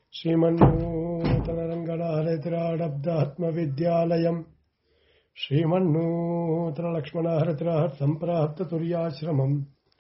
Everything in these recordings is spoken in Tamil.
श्रीमन्नूतनरङ्गनाहरतिराडब्दात्मविद्यालयम् श्रीमन्नूतनलक्ष्मणहरतिराः सम्प्राप्ततुर्याश्रमम्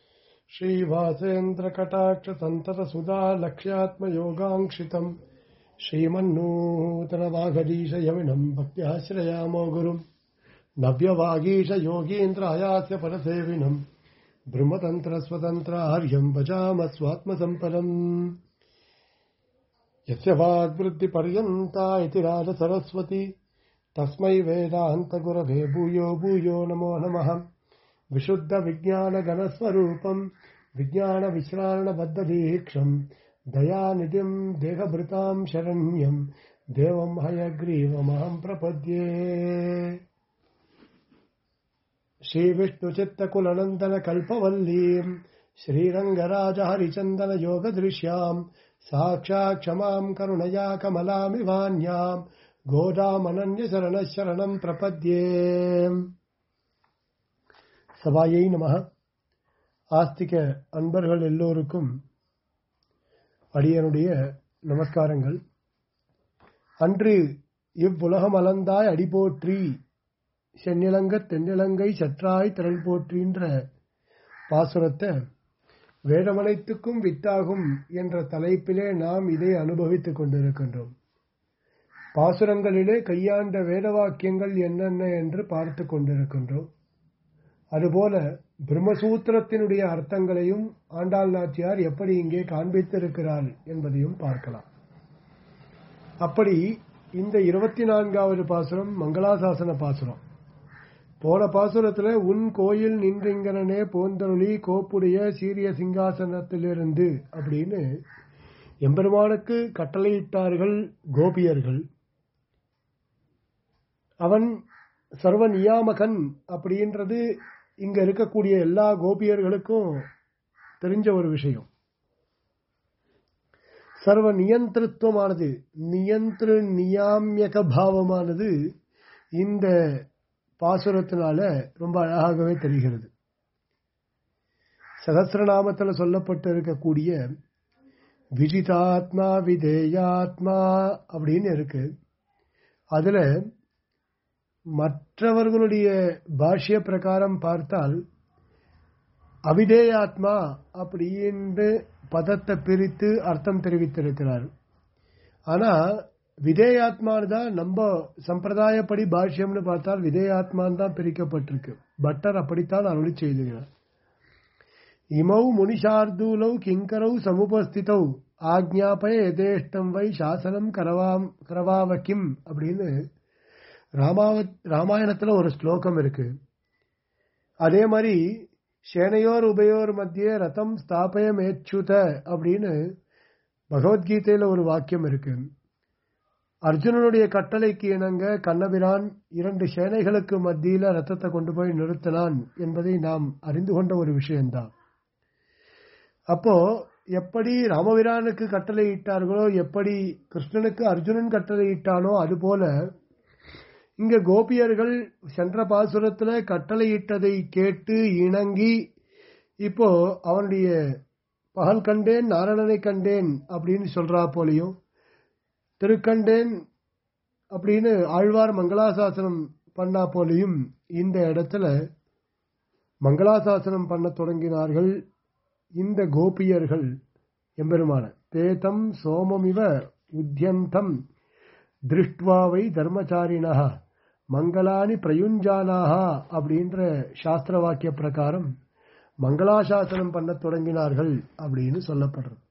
श्रीवासेन्द्रकटाक्षसन्ततसुधा लक्ष्यात्मयोगाङ्क्षितम् श्रीमन्नूतनवाघडीशयमिनम् भक्त्याश्रयामो गुरुम् नव्यवागीशयोगीन्द्रायास्य परसेविनम् ब्रह्मतन्त्रस्वतन्त्रार्यम् भजाम स्वात्मसम्पदम् यस्य वाग्वृद्धिपर्यन्ता इति राजसरस्वती तस्मै वेदान्तगुरवे भूयो भूयो नमो नमः विशुद्धविज्ञानगणस्वरूपम् विज्ञानविश्राणबद्धदीक्षम् दयानिधिम् देहभृताम् शरण्यम् देवम् हयग्रीवमहम् प्रपद्ये श्रीविष्णुचित्तकुलनन्दनकल्पवल्लीम् श्रीरङ्गराजहरिचन्दनयोगदृश्याम् साक्षात् क्षमाम् करुणया कमलामिवान्याम् गोदामनन्यशरणः शरणम् प्रपद्ये சபாயை நம ஆஸ்திக அன்பர்கள் எல்லோருக்கும் அடியனுடைய நமஸ்காரங்கள் அன்று இவ்வுலகம் அலந்தாய் அடிபோற்றி செந்நிலங்க தென்னிலங்கை சற்றாய் திரள் போற்றின்ற பாசுரத்தை வேதமனைத்துக்கும் வித்தாகும் என்ற தலைப்பிலே நாம் இதை அனுபவித்துக் கொண்டிருக்கின்றோம் பாசுரங்களிலே கையாண்ட வேத வாக்கியங்கள் என்னென்ன என்று பார்த்து கொண்டிருக்கின்றோம் அதுபோல பிரம்மசூத்திரத்தினுடைய அர்த்தங்களையும் ஆண்டாள் நாச்சியார் எப்படி இங்கே காண்பித்திருக்கிறார் என்பதையும் பார்க்கலாம் அப்படி இந்த இருபத்தி நான்காவது பாசுரம் மங்களாசாசன பாசுரம் போன பாசுரத்துல உன் கோயில் நின்றிங்கனே போந்தருளி கோப்புடைய சீரிய சிங்காசனத்திலிருந்து அப்படின்னு எம்பெருமானுக்கு கட்டளையிட்டார்கள் கோபியர்கள் அவன் சர்வ நியாமகன் அப்படின்றது இங்க இருக்கக்கூடிய எல்லா கோபியர்களுக்கும் தெரிஞ்ச ஒரு விஷயம் சர்வ நியந்திரத்துவமானது நியந்திர நியாமியக பாவமானது இந்த பாசுரத்தினால ரொம்ப அழகாகவே தெரிகிறது சகசிரநாமத்தில் சொல்லப்பட்டு இருக்கக்கூடிய விஜிதாத்மா விதேயாத்மா அப்படின்னு இருக்கு அதுல மற்றவர்களுடைய பாஷ்ய பிரகாரம் பார்த்தால் அவிதேயாத்மா அப்படின்னு பதத்தை பிரித்து அர்த்தம் தெரிவித்திருக்கிறார் ஆனா விதேயாத்மான்னு தான் நம்ம சம்பிரதாயப்படி பாஷ்யம்னு பார்த்தால் விதேயாத்மான் தான் பிரிக்கப்பட்டிருக்கு பட்டர் அப்படித்தான் அருளி செய்துகிறார் இமௌ முனிஷார்தூலௌ கிங்கரௌ சமுபஸ்திதௌ ஆக்ஞாபய எதேஷ்டம் வை சாசனம் கரவாம் கரவாவக்கிம் அப்படின்னு ராமாவ ராமாயணத்துல ஒரு ஸ்லோகம் இருக்கு அதே மாதிரி சேனையோர் உபயோர் மத்திய ரதம் ஸ்தாபய மேச்சுத அப்படின்னு பகவத்கீதையில ஒரு வாக்கியம் இருக்கு அர்ஜுனனுடைய கட்டளைக்கு இணங்க கண்ணபிரான் இரண்டு சேனைகளுக்கு மத்தியில ரத்தத்தை கொண்டு போய் நிறுத்தினான் என்பதை நாம் அறிந்து கொண்ட ஒரு விஷயம்தான் அப்போ எப்படி ராமபிரானுக்கு கட்டளை இட்டார்களோ எப்படி கிருஷ்ணனுக்கு அர்ஜுனன் கட்டளை இட்டானோ அதுபோல இங்க கோபியர்கள் சென்ற பாசுரத்துல கட்டளையிட்டதை கேட்டு இணங்கி இப்போ அவனுடைய பகல் கண்டேன் நாரணனை கண்டேன் அப்படின்னு சொல்றா போலையும் திருக்கண்டேன் அப்படின்னு ஆழ்வார் மங்களாசாசனம் பண்ணா போலையும் இந்த இடத்துல மங்களாசாசனம் பண்ண தொடங்கினார்கள் இந்த கோபியர்கள் எம்பெருமான தேதம் சோமமிவ உத்தியந்தம் திருஷ்டுவாவை தர்மச்சாரிணா மங்களானி பிரயுஞ்சானாக அப்படின்ற சாஸ்திர வாக்கிய பிரகாரம் மங்களாசாசனம் பண்ண தொடங்கினார்கள் அப்படின்னு சொல்லப்படுறது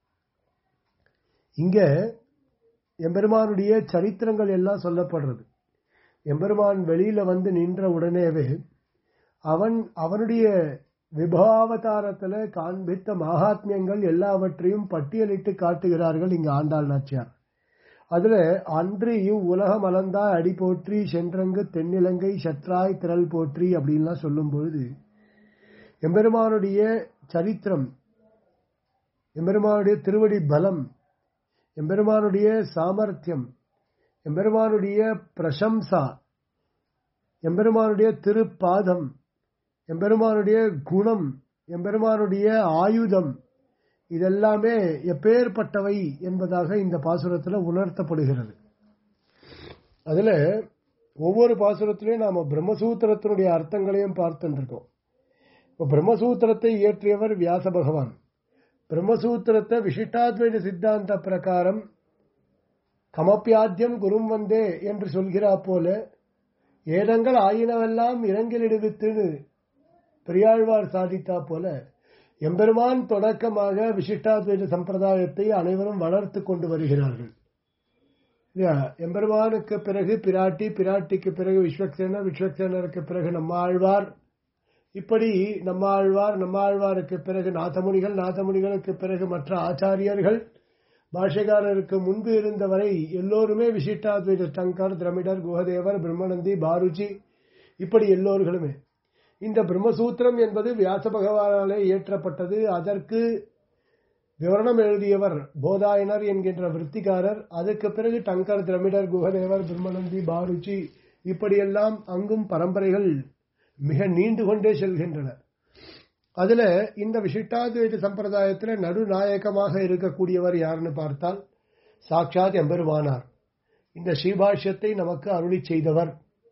இங்க எம்பெருமானுடைய சரித்திரங்கள் எல்லாம் சொல்லப்படுறது எம்பெருமான் வெளியில வந்து நின்ற உடனேவே அவன் அவனுடைய விபாவதாரத்துல காண்பித்த மகாத்மியங்கள் எல்லாவற்றையும் பட்டியலிட்டு காட்டுகிறார்கள் இங்க ஆண்டாள் நாச்சியார் அதுல அன்று இவ் உலகம் அலந்தா அடி போற்றி சென்றங்கு தென்னிலங்கை சற்றாய் திரள் போற்றி அப்படின்லாம் சொல்லும் பொழுது எம்பெருமானுடைய சரித்திரம் எம்பெருமானுடைய திருவடி பலம் எம்பெருமானுடைய சாமர்த்தியம் எம்பெருமானுடைய பிரசம்சா எம்பெருமானுடைய திருப்பாதம் எம்பெருமானுடைய குணம் எம்பெருமானுடைய ஆயுதம் இதெல்லாமே எப்பேற்பட்டவை என்பதாக இந்த பாசுரத்தில் உணர்த்தப்படுகிறது அதுல ஒவ்வொரு பாசுரத்திலையும் நாம பிரம்மசூத்திரத்தினுடைய அர்த்தங்களையும் பார்த்துருக்கோம் இப்போ பிரம்மசூத்திரத்தை இயற்றியவர் வியாச பகவான் பிரம்மசூத்திரத்தை விசிஷ்டாத்வைத சித்தாந்த பிரகாரம் கமப்பியாத்தியம் குரும் வந்தே என்று சொல்கிறா போல ஏதங்கள் ஆயினவெல்லாம் இரங்கிலிடுவித்துன்னு பெரியாழ்வார் சாதித்தா போல எம்பெருமான் தொடக்கமாக விசிஷ்டாத்வைத சம்பிரதாயத்தை அனைவரும் வளர்த்து கொண்டு வருகிறார்கள் எம்பெருமானுக்கு பிறகு பிராட்டி பிராட்டிக்கு பிறகு விஸ்வக்சேனர் விஸ்வக்சேனருக்கு பிறகு நம்மாழ்வார் இப்படி நம்மாழ்வார் நம்மாழ்வாருக்கு பிறகு நாதமுனிகள் நாதமுனிகளுக்கு பிறகு மற்ற ஆச்சாரியர்கள் பாஷைக்காரருக்கு முன்பு இருந்தவரை எல்லோருமே விசிஷ்டாத்வைத சங்கர் திரமிடர் குஹதேவர் பிரம்மநந்தி பாருஜி இப்படி எல்லோர்களுமே இந்த பிரம்மசூத்திரம் என்பது வியாச பகவானாலே இயற்றப்பட்டது அதற்கு விவரணம் எழுதியவர் போதாயனர் என்கின்ற விற்த்திகாரர் அதுக்கு பிறகு டங்கர் திரமிடர் குஹதேவர் பிரம்மநந்தி பாருச்சி இப்படியெல்லாம் அங்கும் பரம்பரைகள் மிக நீண்டு கொண்டே செல்கின்றன அதுல இந்த விசிஷ்டாத்வைத சம்பிரதாயத்தில் நடுநாயகமாக இருக்கக்கூடியவர் யாருன்னு பார்த்தால் சாட்சாத் எம்பெருமானார் இந்த ஸ்ரீபாஷ்யத்தை நமக்கு அருளி செய்தவர்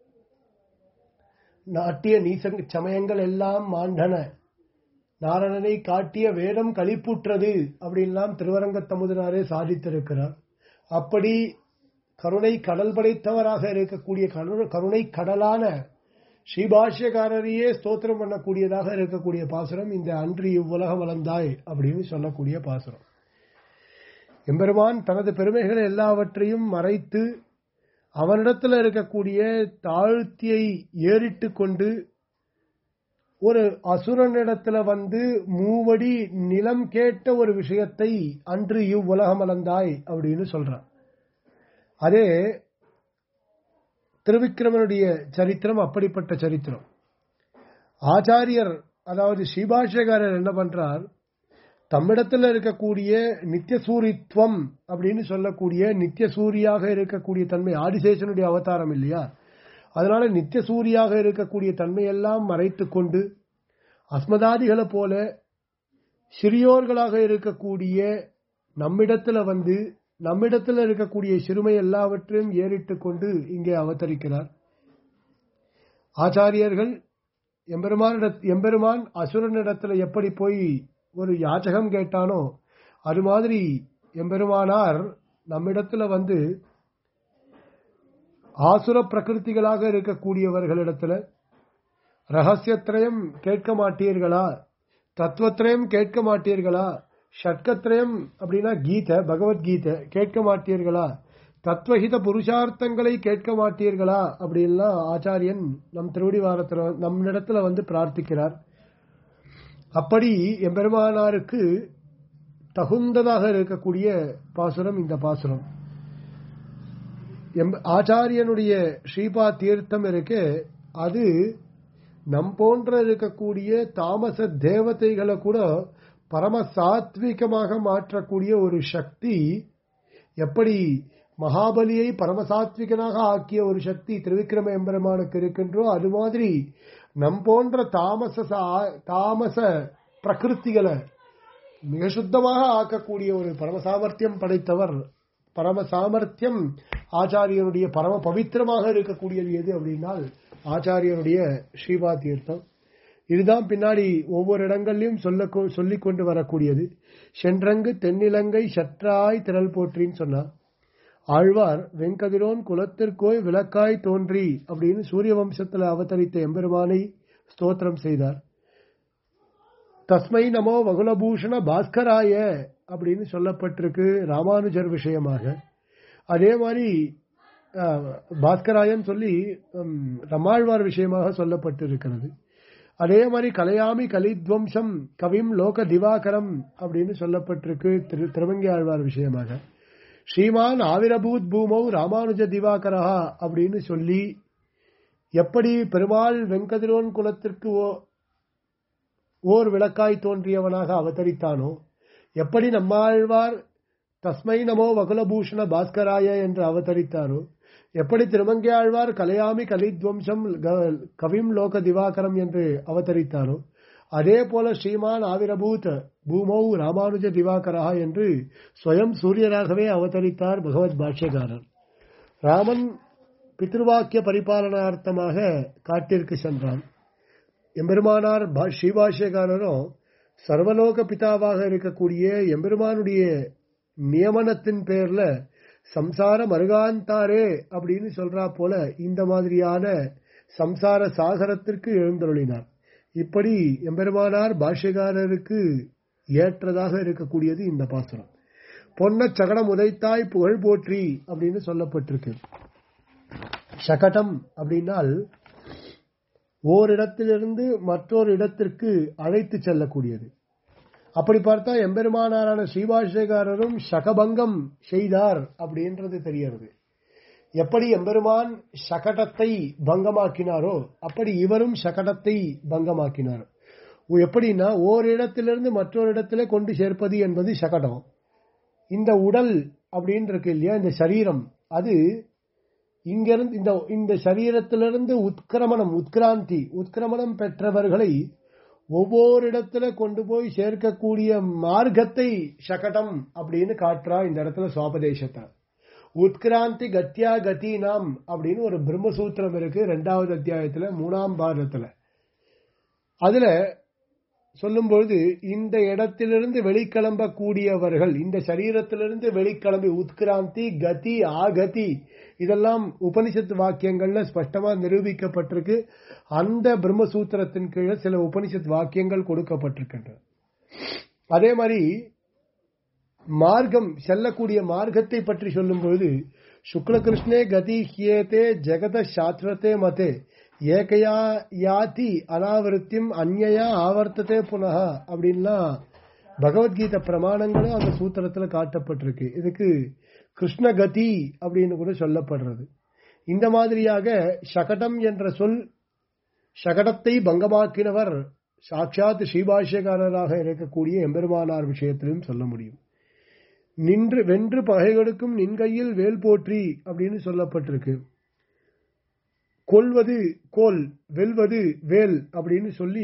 நாட்டிய நீச சமயங்கள் எல்லாம் மாண்டன நாரணனை காட்டிய வேதம் களிப்புற்றது அப்படின்லாம் திருவரங்க தமுதனாரே சாதித்திருக்கிறார் அப்படி கருணை கடல் படைத்தவராக இருக்கக்கூடிய கருணை கடலான ஸ்ரீபாஷ்யக்காரரையே ஸ்தோத்திரம் பண்ணக்கூடியதாக இருக்கக்கூடிய பாசுரம் இந்த அன்று இவ்வுலக வளர்ந்தாய் அப்படின்னு சொல்லக்கூடிய பாசுரம் எம்பெருமான் தனது பெருமைகள் எல்லாவற்றையும் மறைத்து அவனிடத்தில் இருக்கக்கூடிய தாழ்த்தியை ஏறிட்டு கொண்டு ஒரு அசுரனிடத்துல வந்து மூவடி நிலம் கேட்ட ஒரு விஷயத்தை அன்று இவ்வுலகம் அளந்தாய் அப்படின்னு சொல்றான் அதே திருவிக்கிரமனுடைய சரித்திரம் அப்படிப்பட்ட சரித்திரம் ஆச்சாரியர் அதாவது ஸ்ரீபாஷ்யகாரர் என்ன பண்றார் தம்மிடத்தில் இருக்கக்கூடிய நித்தியசூரித்துவம் அப்படின்னு சொல்லக்கூடிய நித்தியசூரியாக இருக்கக்கூடிய தன்மை ஆதிசேஷனுடைய அவதாரம் இல்லையா அதனால நித்தியசூரியாக இருக்கக்கூடிய தன்மையெல்லாம் மறைத்து கொண்டு அஸ்மதாதிகளை போல சிறியோர்களாக இருக்கக்கூடிய நம்மிடத்துல வந்து நம்மிடத்தில் இருக்கக்கூடிய சிறுமை எல்லாவற்றையும் ஏறிட்டு கொண்டு இங்கே அவதரிக்கிறார் ஆச்சாரியர்கள் எம்பெருமான் எம்பெருமான் அசுரனிடத்துல எப்படி போய் ஒரு யாச்சகம் கேட்டானோ அது மாதிரி எம்பெருமானார் நம்மிடத்துல வந்து ஆசுர பிரகிருதிகளாக இருக்கக்கூடியவர்களிடத்துல ரகசியத்திரயம் கேட்க மாட்டீர்களா தத்துவத்திரயம் கேட்க மாட்டீர்களா ஷட்கத்திரயம் அப்படின்னா கீதை பகவத்கீதை கேட்க மாட்டீர்களா தத்துவஹித புருஷார்த்தங்களை கேட்க மாட்டீர்களா அப்படின்லாம் ஆச்சாரியன் நம் திருவடிவாரத்தில் நம்மிடத்துல வந்து பிரார்த்திக்கிறார் அப்படி எம்பெருமானாருக்கு தகுந்ததாக இருக்கக்கூடிய பாசுரம் இந்த பாசுரம் ஆச்சாரியனுடைய ஸ்ரீபா தீர்த்தம் இருக்கு அது நம் போன்ற இருக்கக்கூடிய தாமச தேவதைகளை கூட பரம சாத்விகமாக மாற்றக்கூடிய ஒரு சக்தி எப்படி மகாபலியை பரமசாத்விகனாக ஆக்கிய ஒரு சக்தி திருவிக்கிரம எம்பெருமானுக்கு இருக்கின்றோ அது மாதிரி நம் போன்ற தாமச தாமச பிரகிருத்திகளை மிக சுத்தமாக ஆக்கக்கூடிய ஒரு பரம சாமர்த்தியம் படைத்தவர் பரம சாமர்த்தியம் ஆச்சாரியனுடைய பரம பவித்திரமாக இருக்கக்கூடியது எது அப்படின்னால் ஆச்சாரியனுடைய ஸ்ரீபா தீர்த்தம் இதுதான் பின்னாடி ஒவ்வொரு இடங்கள்லயும் சொல்ல சொல்லிக் கொண்டு வரக்கூடியது சென்றங்கு தென்னிலங்கை சற்றாய் திரள் போற்றின்னு சொன்னார் ஆழ்வார் வெங்கதிரோன் குலத்திற்கோய் விளக்காய் தோன்றி அப்படின்னு சூரிய வம்சத்தில் அவதரித்த எம்பெருமானை ஸ்தோத்திரம் செய்தார் தஸ்மை நமோ வகுலபூஷண பாஸ்கராய அப்படின்னு சொல்லப்பட்டிருக்கு ராமானுஜர் விஷயமாக அதே மாதிரி பாஸ்கராயன் சொல்லி ரமாழ்வார் விஷயமாக சொல்லப்பட்டிருக்கிறது அதே மாதிரி கலையாமி கலித்வம்சம் கவிம் லோக திவாகரம் அப்படின்னு சொல்லப்பட்டிருக்கு திரு திருவங்கி ஆழ்வார் விஷயமாக ஸ்ரீமான் ஆவிரபூத் பூமௌ ராமானுஜ திவாகரா அப்படின்னு சொல்லி எப்படி பெருமாள் வெங்கதிரோன் குலத்திற்கு ஓர் விளக்காய் தோன்றியவனாக அவதரித்தானோ எப்படி நம்மாழ்வார் தஸ்மை நமோ வகுலபூஷண பாஸ்கராய என்று அவதரித்தாரோ எப்படி திருமங்கியாழ்வார் கலையாமி கலித்வம்சம் கவிம் லோக திவாகரம் என்று அவதரித்தாரோ அதே போல ஸ்ரீமான் ஆவிரபூத் பூமௌ ராமானுஜ திவாகரா என்று ஸ்வயம் சூரியராகவே அவதரித்தார் பகவத் பாஷ்யகாரர் ராமன் பித்ருவாக்கிய பரிபாலனார்த்தமாக காட்டிற்கு சென்றான் எம்பெருமானார் ஸ்ரீபாஷ்யகாரரும் சர்வலோக பிதாவாக இருக்கக்கூடிய எம்பெருமானுடைய நியமனத்தின் பேர்ல சம்சார மருகாந்தாரே அப்படின்னு சொல்றா போல இந்த மாதிரியான சம்சார சாகரத்திற்கு எழுந்தருளினார் இப்படி எம்பெருமானார் பாஷ்யகாரருக்கு ஏற்றதாக இருக்கக்கூடியது இந்த பாசுரம் பொன்ன சகடம் உதைத்தாய் புகழ் போற்றி அப்படின்னு சொல்லப்பட்டிருக்கு சகடம் அப்படின்னால் ஓரிடத்திலிருந்து மற்றொரு இடத்திற்கு அழைத்து செல்லக்கூடியது அப்படி பார்த்தா எம்பெருமானாரான ஸ்ரீபாஷ்யகாரரும் சகபங்கம் செய்தார் அப்படின்றது தெரியறது எப்படி எம்பெருமான் சகடத்தை பங்கமாக்கினாரோ அப்படி இவரும் சகடத்தை பங்கமாக்கினார் எப்படின்னா ஓரிடத்திலிருந்து மற்றொரு இடத்துல கொண்டு சேர்ப்பது என்பது சகடம் இந்த உடல் அப்படின்னு இருக்கு இல்லையா இந்த சரீரம் அது இங்கிருந்து இந்த இந்த சரீரத்திலிருந்து உத்கிரமணம் உத்கிராந்தி உத்கிரமணம் பெற்றவர்களை ஒவ்வொரு இடத்துல கொண்டு போய் சேர்க்கக்கூடிய மார்க்கத்தை சகடம் அப்படின்னு காட்டுறா இந்த இடத்துல சுவாபதேசத்தை உத்கிராந்தி கத்தியா கதீனாம் அப்படின்னு ஒரு பிரம்மசூத்திரம் இருக்கு ரெண்டாவது அத்தியாயத்துல மூணாம் பாரதத்துல அதுல சொல்லும்பொழுது இந்த இடத்திலிருந்து வெளிக்கிளம்பக்கூடியவர்கள் இந்த சரீரத்திலிருந்து வெளிக்கிளம்பி உத்கிராந்தி கதி ஆகதி இதெல்லாம் உபனிஷத்து வாக்கியங்கள்ல ஸ்பஷ்டமா நிரூபிக்கப்பட்டிருக்கு அந்த பிரம்மசூத்திரத்தின் கீழே சில உபனிஷத் வாக்கியங்கள் கொடுக்கப்பட்டிருக்கின்றன அதே மாதிரி மார்க்கம் செல்லக்கூடிய மார்க்கத்தை பற்றி சொல்லும்போது சுக்லகிருஷ்ணே கதி ஹியேதே ஜெகத சாஸ்திரத்தே மதே ஏகையா யாதி அனாவிருத்தியம் அந்நயா ஆவர்த்ததே புனக அப்படின்லாம் பகவத்கீதை பிரமாணங்களும் அந்த சூத்திரத்துல காட்டப்பட்டிருக்கு இதுக்கு கிருஷ்ணகதி அப்படின்னு கூட சொல்லப்படுறது இந்த மாதிரியாக சகடம் என்ற சொல் சகடத்தை பங்கமாக்கினவர் சாட்சாத் ஸ்ரீபாஷ்யக்காரராக இருக்கக்கூடிய எம்பெருமானார் விஷயத்திலும் சொல்ல முடியும் நின்று வென்று பகைகளுக்கும் நின்கையில் வேல் போற்றி அப்படின்னு சொல்லப்பட்டிருக்கு கொல்வது கோல் வெல்வது வேல் அப்படின்னு சொல்லி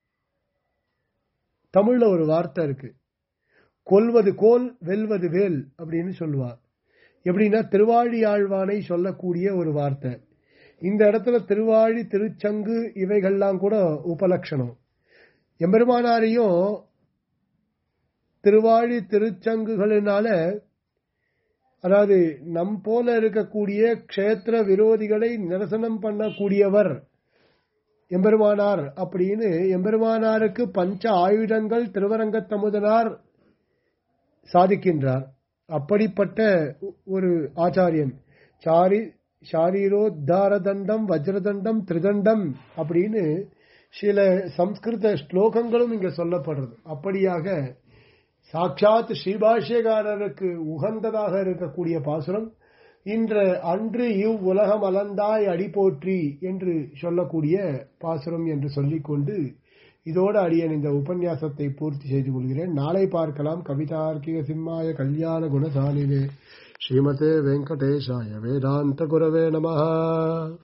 தமிழ்ல ஒரு வார்த்தை இருக்கு கொல்வது கோல் வெல்வது வேல் அப்படின்னு சொல்லுவார் எப்படின்னா திருவாழி ஆழ்வானை சொல்லக்கூடிய ஒரு வார்த்தை இந்த இடத்துல திருவாழி திருச்சங்கு இவைகள்லாம் கூட உபலட்சணம் எம்பெருமானாரையும் திருவாழி திருச்சங்குகளினால அதாவது நம் போல இருக்கக்கூடிய க்ஷேத்திர விரோதிகளை நிரசனம் பண்ணக்கூடியவர் எம்பெருமானார் அப்படின்னு எம்பெருமானாருக்கு பஞ்ச ஆயுதங்கள் திருவரங்கத்தமுதனார் சாதிக்கின்றார் அப்படிப்பட்ட ஒரு ஆச்சாரியன் சாரி சாரீரோத்தார தண்டம் வஜ்ரதண்டம் திரிதண்டம் அப்படின்னு சில சம்ஸ்கிருத ஸ்லோகங்களும் இங்க சொல்லப்படுறது அப்படியாக சாட்சாத் ஸ்ரீபாஷ்யகாரருக்கு உகந்ததாக இருக்கக்கூடிய பாசுரம் இன்று அன்று இவ் உலகம் அலந்தாய் அடி போற்றி என்று சொல்லக்கூடிய பாசுரம் என்று சொல்லிக்கொண்டு இதோடு அடியன் இந்த உபன்யாசத்தை பூர்த்தி செய்து கொள்கிறேன் நாளை பார்க்கலாம் கவிதார்க்கிக சிம்மாய கல்யாண குணசாலினே ஸ்ரீமதே வெங்கடேஷாய வேதாந்த குரவே நமஹா